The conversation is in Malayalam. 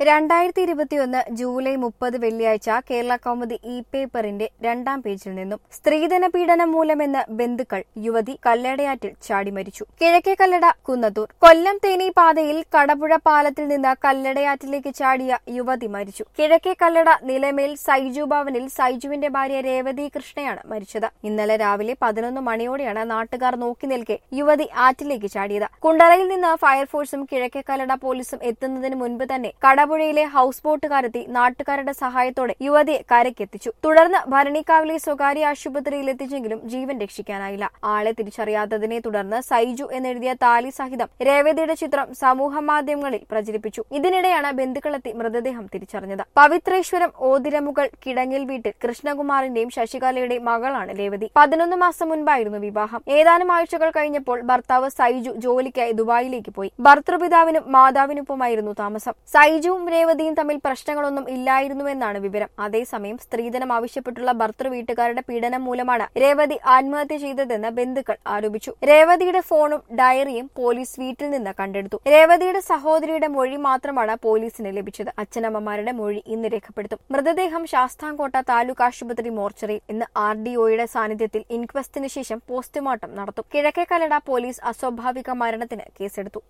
രണ്ടായിരത്തി ഇരുപത്തിയൊന്ന് ജൂലൈ മുപ്പത് വെള്ളിയാഴ്ച കേരള കൗമുദി ഇ പേപ്പറിന്റെ രണ്ടാം പേജിൽ നിന്നും സ്ത്രീധന പീഡനം മൂലമെന്ന് ബന്ധുക്കൾ യുവതി കല്ലടയാറ്റിൽ ചാടി മരിച്ചു കിഴക്കേ കല്ലട കുന്നത്തൂർ കൊല്ലം തേനി പാതയിൽ കടപുഴ പാലത്തിൽ നിന്ന് കല്ലടയാറ്റിലേക്ക് ചാടിയ യുവതി മരിച്ചു കിഴക്കേ കല്ലട നിലമേൽ സൈജു ഭവനിൽ സൈജുവിന്റെ ഭാര്യ രേവതി കൃഷ്ണയാണ് മരിച്ചത് ഇന്നലെ രാവിലെ പതിനൊന്ന് മണിയോടെയാണ് നാട്ടുകാർ നോക്കി നിൽക്കെ യുവതി ആറ്റിലേക്ക് ചാടിയത് കുണ്ടറയിൽ നിന്ന് ഫയർഫോഴ്സും കിഴക്കേ കല്ലട പോലീസും എത്തുന്നതിന് മുൻപ് തന്നെ കടപുഴയിലെ ഹൌസ് ബോട്ടുകാരെത്തി നാട്ടുകാരുടെ സഹായത്തോടെ യുവതിയെ കരയ്ക്കെത്തിച്ചു തുടർന്ന് ഭരണിക്കാവിലെ സ്വകാര്യ ആശുപത്രിയിൽ എത്തിച്ചെങ്കിലും ജീവൻ രക്ഷിക്കാനായില്ല ആളെ തിരിച്ചറിയാത്തതിനെ തുടർന്ന് സൈജു എന്നെഴുതിയ താലി സഹിതം രേവതിയുടെ ചിത്രം സമൂഹ മാധ്യമങ്ങളിൽ പ്രചരിപ്പിച്ചു ഇതിനിടെയാണ് ബന്ധുക്കളെത്തി മൃതദേഹം തിരിച്ചറിഞ്ഞത് പവിത്രേശ്വരം ഓതിരമുകൾ കിടങ്ങിൽ വീട്ടിൽ കൃഷ്ണകുമാറിന്റെയും ശശികലയുടെയും മകളാണ് രേവതി പതിനൊന്ന് മാസം മുൻപായിരുന്നു വിവാഹം ഏതാനും ആഴ്ചകൾ കഴിഞ്ഞപ്പോൾ ഭർത്താവ് സൈജു ജോലിക്കായി ദുബായിലേക്ക് പോയി ഭർത്തൃപിതാവിനും മാതാവിനൊപ്പമായിരുന്നു താമസം സൈജുവും രേവതിയും തമ്മിൽ പ്രശ്നങ്ങളൊന്നും ഇല്ലായിരുന്നുവെന്നാണ് വിവരം അതേസമയം സ്ത്രീധനം ആവശ്യപ്പെട്ടുള്ള ഭർത്തൃ വീട്ടുകാരുടെ പീഡനം മൂലമാണ് രേവതി ആത്മഹത്യ ചെയ്തതെന്ന് ബന്ധുക്കൾ ആരോപിച്ചു രേവതിയുടെ ഫോണും ഡയറിയും പോലീസ് വീട്ടിൽ നിന്ന് കണ്ടെടുത്തു രേവതിയുടെ സഹോദരിയുടെ മൊഴി മാത്രമാണ് പോലീസിന് ലഭിച്ചത് അച്ഛനമ്മമാരുടെ മൊഴി ഇന്ന് രേഖപ്പെടുത്തും മൃതദേഹം ശാസ്താംകോട്ട താലൂക്ക് ആശുപത്രി മോർച്ചറിയിൽ ഇന്ന് ആർ ഡി ഒയുടെ സാന്നിധ്യത്തിൽ ഇൻക്വസ്റ്റിന് ശേഷം പോസ്റ്റ്മോർട്ടം നടത്തും കിഴക്കേക്കല്ലട പോലീസ് അസ്വാഭാവിക മരണത്തിന് കേസെടുത്തു